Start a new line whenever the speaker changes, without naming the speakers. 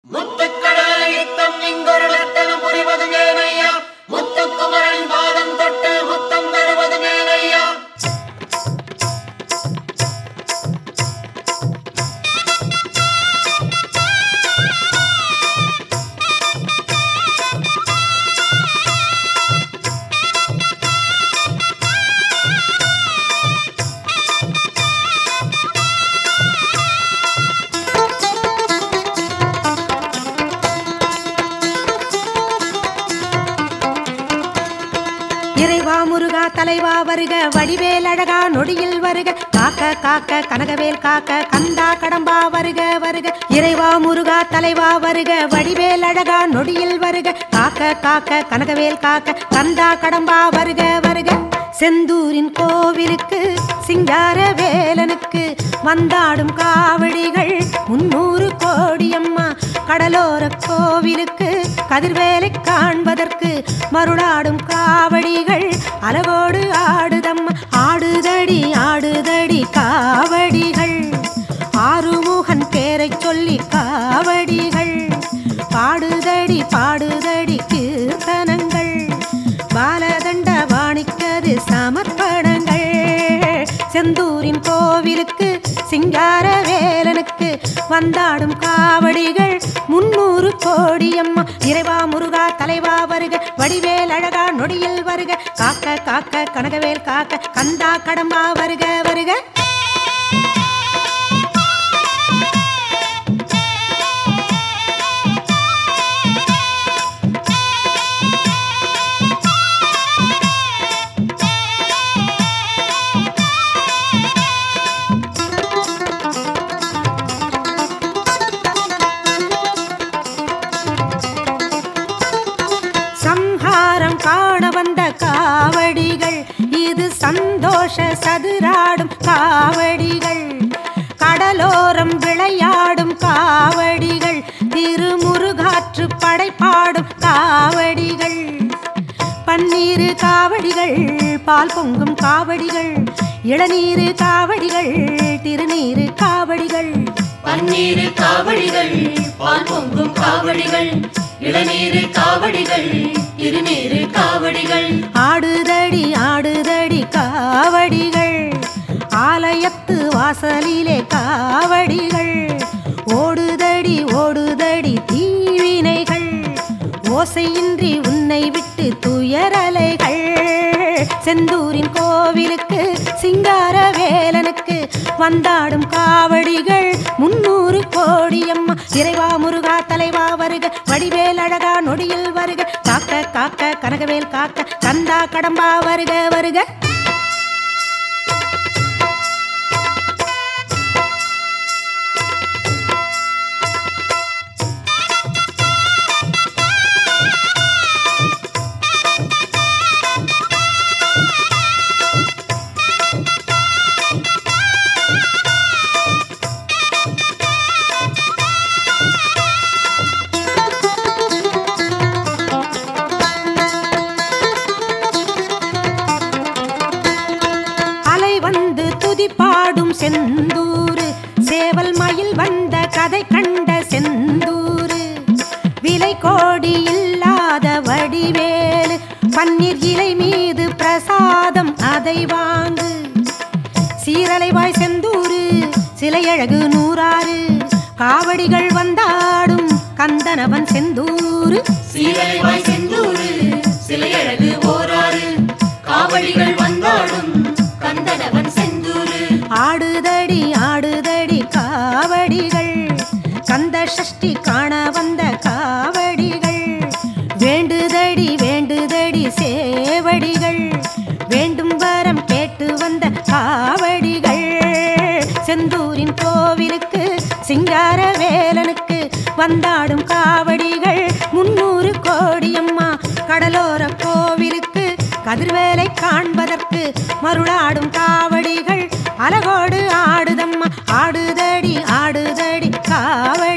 முத்துக்கடல் யுத்தம் இங்கொரு நர்த்தனம் புரிவது மேனையா முத்துக்குமரன் பாதம் தொட்டு முத்தம் தருவது மேனையா
இறைவா முருகா தலைவா வருக வடிவேல் அழகா நொடியில் வருக காக்க காக்க கனகவேல் காக்க கந்தா கடம்பா வருக வருக இறைவா முருகா தலைவா வருக வடிவேல் அழகா நொடியில் வருக காக்க காக்க கனகவேல் காக்க கந்தா கடம்பா வருக வருக செந்தூரின் கோவிலுக்கு சிங்கார வேலனுக்கு வந்தாடும் காவடிகள் முன்னூறு கோடியம்மா கடலோர கோவிலுக்கு கதிர்வேலை காண்பதற்கு மருளாடும் காவடிகள் அலகோடு ஆடுதம்மா ஆடுதடி ஆடுதடி காவடிகள் ஆறுமுகன் பேரைச் சொல்லி காவடிகள் பாடுதடி பாடுதடி கீர்த்தனங்கள் பாலதண்ட வாணிக்கது சமர்ப்பணங்கள் செந்தூரின் கோவிலுக்கு சிங்கார வேலனுக்கு வந்தாடும் காவடிகள் முன்னூறு கோடியம்மா இறைவா முருகா தலைவா வருக வடிவேல் அழகா நொடியில் வருக காக்க காக்க கனகவேல் காக்க கந்தா கடம்பா வருக வருக சம்ஹாரம் காண வந்த காவடிகள் இது சந்தோஷ சதுராடும் காவடிகள் கடலோரம் விளையாடும் காவடிகள் திருமுருகாற்று படைப்பாடும் காவடிகள் பன்னீர் காவடிகள் பால் பொங்கும் காவடிகள் இளநீர் காவடிகள் திருநீர் காவடிகள்
பன்னீர் காவடிகள் பால் பொங்கும் காவடிகள் இளநீர் காவடிகள் இருநீர் காவடிகள்
ஆடுதடி ஆடுதடி காவடிகள் ஆலயத்து வாசலிலே காவடிகள் ஓடுதடி ஓடுதடி தீவினைகள் ஓசையின்றி உன்னை விட்டு துயரலைகள் செந்தூரின் கோவிலுக்கு சிங்கார வேலனுக்கு வந்தாடும் காவடிகள் முன்னூறு கோடியம்மா இறைவா முருகா தலைவா வருக வடிவேல் அழகா நொடியில் வருக காக்க காக்க கனகவேல் காக்க கந்தா கடம்பா வருக வருக அலை வந்து துதி பாடும் செந்தூரு சேவல் மயில் வந்த கதை கண்ட செந்தூரு விலை கோடி இல்லாத வடிவேலு பன்னீர் இலை மீது பிரசாதம் அதை வாங்கு சீரலைவாய் செந்தூரு சிலையழகு நூறாறு காவடிகள் வந்தாடும் கந்தனவன் செந்தூரு
சீரலைவாய் செந்தூரு சிலையழகு ஓராறு காவடிகள் வந்தாடும் கந்தனவன் செந்தூரு
ஆடுதடி ஆடுதடி காவடிகள் கந்த சஷ்டி காண வந்த காவடிகள் வேண்டுதடி வேண்டுதடி சேவடிகள் வேண்டும் வரம் கேட்டு வந்த காவடிகள் செந்தூரின் கோவிலுக்கு சிங்கார வேலனுக்கு வந்தாடும் காவடிகள் முன்னூறு கோடியம்மா கடலோர கோவிலுக்கு கதிர்வேலை காண்பதற்கு மருளாடும் காவடிகள் அலகோடு ஆடுதம்மா ஆடுதடி ஆடுதடி காவடி